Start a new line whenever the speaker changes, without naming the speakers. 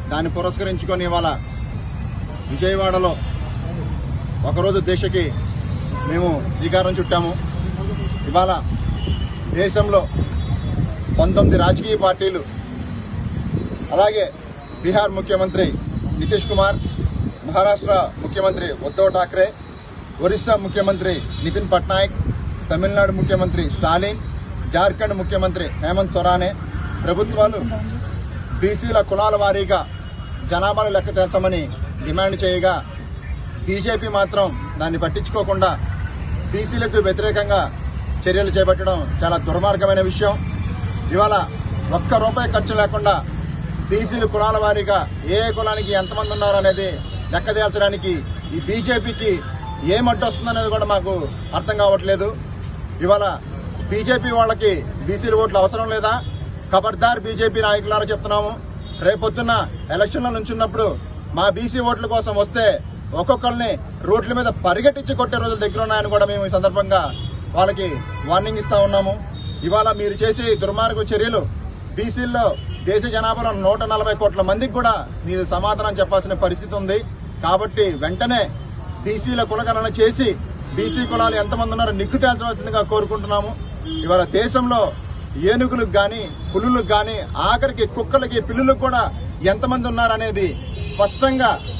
దాన్ని పురస్కరించుకొని ఇవాళ విజయవాడలో ఒకరోజు దీక్షకి మేము శ్రీకారం చుట్టాము ఇవాళ దేశంలో పంతొమ్మిది రాజకీయ పార్టీలు అలాగే బీహార్ ముఖ్యమంత్రి నితీష్ కుమార్ మహారాష్ట్ర ముఖ్యమంత్రి ఉద్దవ్ ఠాక్రే ఒరిస్సా ముఖ్యమంత్రి నితిన్ పట్నాయక్ తమిళనాడు ముఖ్యమంత్రి స్టాలిన్ జార్ఖండ్ ముఖ్యమంత్రి హేమంత్ సొరానే ప్రభుత్వాలు బీసీల కులాల వారీగా జనాభాను లెక్క తేల్చమని డిమాండ్ చేయగా బీజేపీ మాత్రం దాన్ని పట్టించుకోకుండా బీసీలకు వ్యతిరేకంగా చర్యలు చేపట్టడం చాలా దుర్మార్గమైన విషయం ఇవాళ ఒక్క రూపాయి ఖర్చు లేకుండా బీసీలు కులాల వారీగా ఏ ఏ కులానికి ఎంతమంది ఉన్నారు అనేది లెక్క తేల్చడానికి ఈ బీజేపీకి ఏం అడ్డొస్తుందనేది కూడా మాకు అర్థం కావట్లేదు ఇవాళ బీజేపీ వాళ్ళకి బీసీల ఓట్లు అవసరం లేదా ఖబర్దార్ బీజేపీ నాయకులారా చెప్తున్నాము రేపొద్దున్న ఎలక్షన్ల నుంచున్నప్పుడు మా బీసీ ఓట్ల కోసం వస్తే ఒక్కొక్కరిని రోడ్ల మీద పరిగెట్టించి కొట్టే రోజులు దగ్గర ఉన్నాయని కూడా మేము ఈ సందర్భంగా వాళ్ళకి వార్నింగ్ ఇస్తా ఉన్నాము ఇవాళ మీరు చేసే ఈ దుర్మార్గ చర్యలు బీసీల్లో దేశ జనాభాలో నూట నలభై కోట్ల మందికి కూడా మీరు సమాధానం చెప్పాల్సిన పరిస్థితి ఉంది కాబట్టి వెంటనే బీసీల కులగణన చేసి బీసీ కులాలు ఎంతమంది ఉన్నారో నిగ్గు తేల్చవలసిందిగా కోరుకుంటున్నాము ఇవాళ దేశంలో ఏనుగులకు గాని పులులకు గాని ఆఖరికి కుక్కలకి పిల్లులకు కూడా ఎంతమంది ఉన్నారనేది స్పష్టంగా